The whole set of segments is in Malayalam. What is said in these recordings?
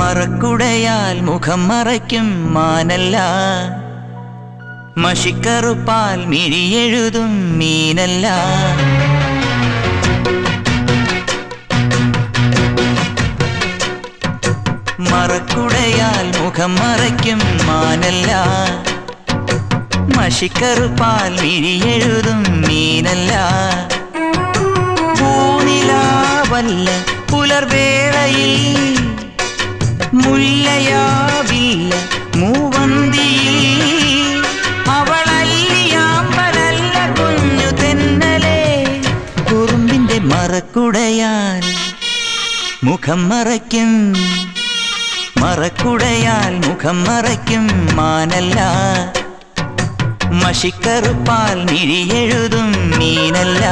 മറക്കുടയാൽ മുഖം മറയ്ക്കും മാനല്ല മഷിക്കറുപ്പാൽ മിഴിയെഴുതും മീനല്ല മറക്കുടയാൽ മുഖം മറയ്ക്കും മാനല്ല മഷിക്കറുപ്പാൽ മിഴിയെഴുതും മീനല്ല പൂനിലാവല്ല പുലർവേളയിൽ മുല്ലയാവില്ല മൂവന്തിയിൽ അവളല്ലിയാമ്പലല്ല കുഞ്ഞു തെന്നലേ കുറുമ്പിന്റെ മറക്കുടയാൽ മുഖം മറയ്ക്കും മറക്കുടയാൽ മുഖം മറയ്ക്കും മാനല്ല മഷിക്കറുപ്പാൽ മിഴിയെഴുതും മീനല്ല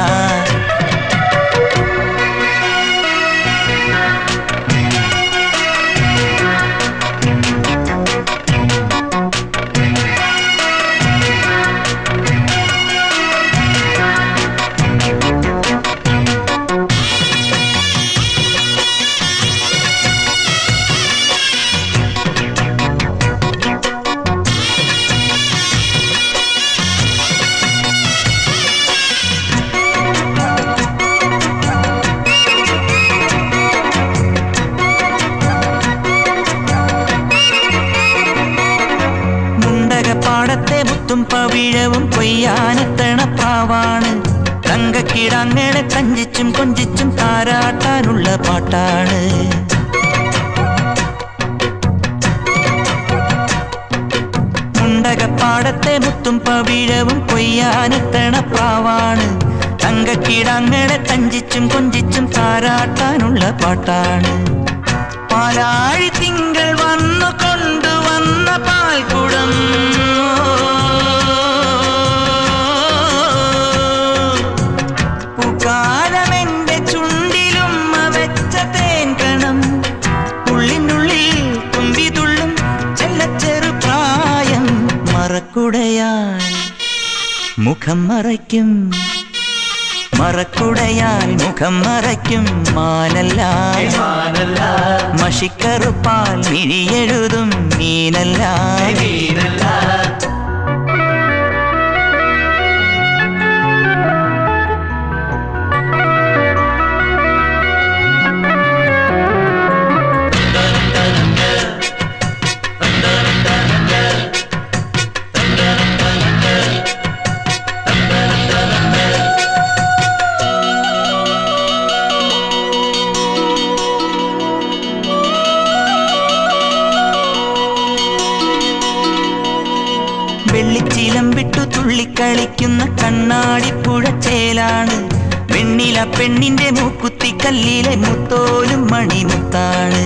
മുണ്ടകപ്പാടത്തെ മുത്തും പവിഴവും കൊയ്യാനെത്തണ പ്രാവാണ് തങ്കക്കിടങ്ങളെ കഞ്ചിച്ചും കൊഞ്ചിച്ചും താരാട്ടാനുള്ള പാട്ടാണ് മുണ്ടകപ്പാടത്തെ മുത്തും പവിഴവും കൊയ്യാനെത്തണ പ്രാവാണ് തങ്കക്കിടങ്ങളെ കഞ്ചിച്ചും കൊഞ്ചിച്ചും താരാട്ടാനുള്ള പാട്ടാണ് പാലാഴി തിങ്കൾ വന്നു കൊണ്ടുവന്ന പാൽക്കുടം പുകാരമെന്റെ ചുണ്ടിലും വെച്ച തേൻകണം ഉള്ളിനുള്ളിൽ തുമ്പിതുള്ളും ചെല്ലച്ചെറു പ്രായം മറക്കുടയാൽ മുഖം മറയ്ക്കും മറക്കുടയാൽ മുഖം മറയ്ക്കും മാനല്ല മാനല്ല മഷിക്കറുപ്പാൽ മിഴിയെഴുതും മീനല്ല മീനല്ല വെള്ളിച്ചിലം വിട്ടു തുള്ളിക്കളിക്കുന്ന കണ്ണാടിപ്പുഴച്ചേലാണ് വെണ്ണില പെണ്ണിന്റെ മൂക്കുത്തി കല്ലിലെ മുത്തോലും മണിമുത്താണ്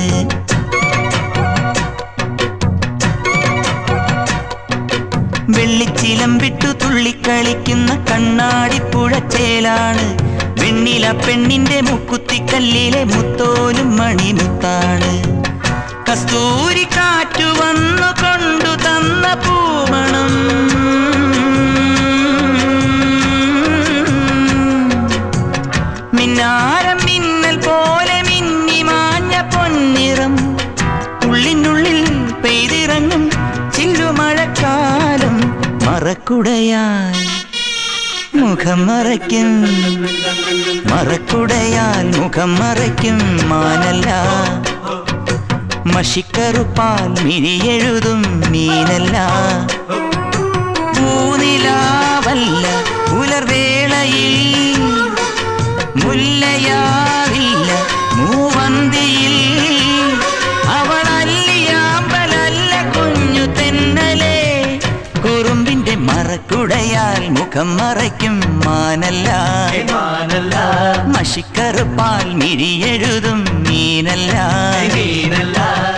വെള്ളിച്ചിലം വിട്ടു തുള്ളിക്കളിക്കുന്ന കണ്ണാടിപ്പുഴച്ചേലാണ് വെണ്ണില പെണ്ണിന്റെ മൂക്കുത്തി കല്ലിലെ മുത്തോലും മണിമുത്താണ് കസ്തൂരി കാറ്റു വന്നു കൊണ്ടു തന്ന പൂമണം മിന്നാരം മിന്നൽ പോലെ മിന്നി മാഞ്ഞ പൊന്നിറം ഉള്ളിനുള്ളിൽ പെയ്തിറങ്ങും ചില്ലുമഴക്കാലം മറക്കുടയാൽ മുഖം മറയ്ക്കും മറക്കുടയാൽ മുഖം മറയ്ക്കും മാനല്ല മഷിക്കറുപ്പാൽ മിഴിയെഴുതും മീനല്ല പൂനിലാവല്ല പുലർവേളയിൽ മുല്ലയാവില്ല മൂവന്തിയിൽ അവളല്ലിയാമ്പലല്ല കുഞ്ഞു തെന്നലേ കുറുമ്പിന്റെ മറക്കുടയാൽ മുഖം മറയ്ക്കും മാനല്ല മാനല്ല മഷിക്കറുപ്പാൽ മിഴിയെഴുതും മീനല്ല മീനല്ല